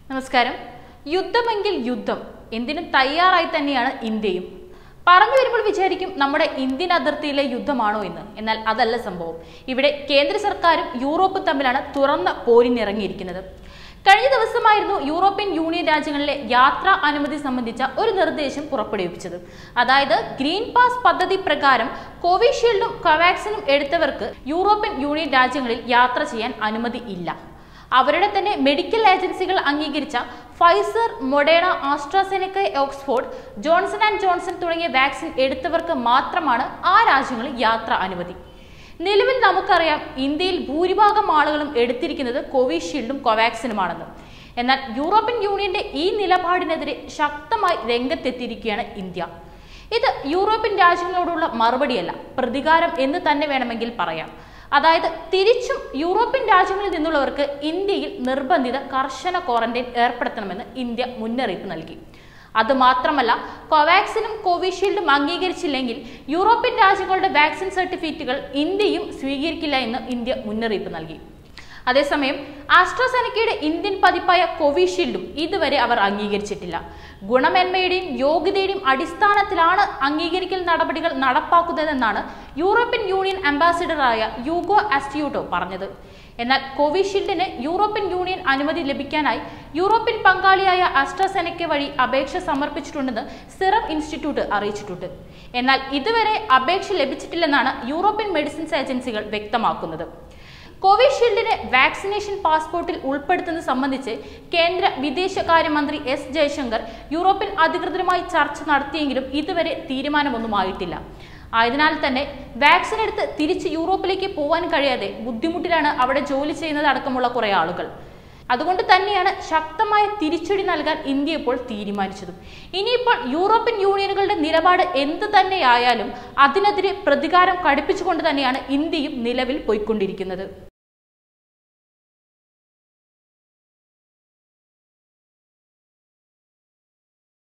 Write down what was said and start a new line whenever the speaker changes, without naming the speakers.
നമസ്കാരം യുദ്ധമെങ്കിൽ യുദ്ധം എന്തിനും തയ്യാറായി തന്നെയാണ് ഇന്ത്യയും പറഞ്ഞു വരുമ്പോൾ വിചാരിക്കും നമ്മുടെ ഇന്ത്യൻ അതിർത്തിയിലെ യുദ്ധമാണോ എന്ന് എന്നാൽ അതല്ല സംഭവം ഇവിടെ കേന്ദ്ര സർക്കാരും യൂറോപ്പും തമ്മിലാണ് തുറന്ന പോരിനിറങ്ങിയിരിക്കുന്നത് കഴിഞ്ഞ ദിവസമായിരുന്നു യൂറോപ്യൻ യൂണിയൻ രാജ്യങ്ങളിലെ യാത്രാ അനുമതി സംബന്ധിച്ച ഒരു നിർദ്ദേശം പുറപ്പെടുവിച്ചത് അതായത് ഗ്രീൻ പാസ് പദ്ധതി പ്രകാരം കോവിഷീൽഡും കോവാക്സിനും എടുത്തവർക്ക് യൂറോപ്യൻ യൂണിയൻ രാജ്യങ്ങളിൽ യാത്ര ചെയ്യാൻ അനുമതി ഇല്ല അവരുടെ തന്നെ മെഡിക്കൽ ഏജൻസികൾ അംഗീകരിച്ച Pfizer Moderna AstraZeneca Oxford Johnson and Johnson തുടങ്ങിയ വാക്സിൻ എടുത്തവർക്ക് മാത്രമാണ് ആ രാജ്യങ്ങളിൽ യാത്ര അനുമതി നിലവിൽ നമുക്കറിയാം ഇന്ത്യയിൽ ഭൂരിഭാഗം ആളുകളും എടുത്തിരിക്കുന്നത് കോവിഷീൽഡും കോവാക്സിനുമാണെന്ന് എന്നാൽ യൂറോപ്യൻ യൂണിയന്റെ ഈ നിലപാടിനെതിരെ ശക്തമായി രംഗത്തെത്തിയിരിക്കുകയാണ് ഇന്ത്യ ഇത് യൂറോപ്യൻ രാജ്യങ്ങളോടുള്ള മറുപടിയല്ല പ്രതികാരം എന്ന് തന്നെ വേണമെങ്കിൽ പറയാം അതായത് തിരിച്ചും യൂറോപ്യൻ രാജ്യങ്ങളിൽ നിന്നുള്ളവർക്ക് ഇന്ത്യയിൽ നിർബന്ധിത കർശന ക്വാറന്റൈൻ ഏർപ്പെടുത്തണമെന്ന് ഇന്ത്യ മുന്നറിയിപ്പ് നൽകി അതുമാത്രമല്ല കോവാക്സിനും കോവിഷീൽഡും അംഗീകരിച്ചില്ലെങ്കിൽ യൂറോപ്യൻ രാജ്യങ്ങളുടെ വാക്സിൻ സർട്ടിഫിക്കറ്റുകൾ ഇന്ത്യയും സ്വീകരിക്കില്ല എന്ന് ഇന്ത്യ മുന്നറിയിപ്പ് നൽകി അതേസമയം ആസ്ട്രോസെനക്കയുടെ ഇന്ത്യൻ പതിപ്പായ കോവിഷീൽഡും ഇതുവരെ അവർ അംഗീകരിച്ചിട്ടില്ല ഗുണമേന്മയുടെയും യോഗ്യതയുടെയും അടിസ്ഥാനത്തിലാണ് അംഗീകരിക്കൽ നടപടികൾ നടപ്പാക്കുന്നതെന്നാണ് യൂറോപ്യൻ യൂണിയൻ അംബാസിഡറായ യൂഗോ അസ്റ്റിയൂട്ടോ പറഞ്ഞത് എന്നാൽ കോവിഷീൽഡിന് യൂറോപ്യൻ യൂണിയൻ അനുമതി ലഭിക്കാനായി യൂറോപ്യൻ പങ്കാളിയായ അസ്ട്രസെനക്ക വഴി അപേക്ഷ സമർപ്പിച്ചിട്ടുണ്ടെന്ന് സിറം ഇൻസ്റ്റിറ്റ്യൂട്ട് അറിയിച്ചിട്ടുണ്ട് എന്നാൽ ഇതുവരെ അപേക്ഷ ലഭിച്ചിട്ടില്ലെന്നാണ് യൂറോപ്യൻ മെഡിസിൻസ് ഏജൻസികൾ വ്യക്തമാക്കുന്നത് കോവിഷീൽഡിനെ വാക്സിനേഷൻ പാസ്പോർട്ടിൽ ഉൾപ്പെടുത്തുന്നത് സംബന്ധിച്ച് കേന്ദ്ര വിദേശകാര്യമന്ത്രി എസ് ജയശങ്കർ യൂറോപ്യൻ അധികൃതരുമായി ചർച്ച നടത്തിയെങ്കിലും ഇതുവരെ തീരുമാനമൊന്നുമായിട്ടില്ല ആയതിനാൽ തന്നെ വാക്സിൻ എടുത്ത് തിരിച്ച് യൂറോപ്പിലേക്ക് പോകാൻ കഴിയാതെ ബുദ്ധിമുട്ടിലാണ് അവിടെ ജോലി ചെയ്യുന്നത് അടക്കമുള്ള കുറെ ആളുകൾ അതുകൊണ്ട് തന്നെയാണ് ശക്തമായ തിരിച്ചടി നൽകാൻ ഇന്ത്യ ഇപ്പോൾ തീരുമാനിച്ചതും ഇനിയിപ്പോൾ യൂറോപ്യൻ യൂണിയനുകളുടെ നിലപാട് എന്ത് തന്നെയായാലും അതിനെതിരെ പ്രതികാരം കടുപ്പിച്ചുകൊണ്ട് തന്നെയാണ് ഇന്ത്യയും നിലവിൽ പോയിക്കൊണ്ടിരിക്കുന്നത്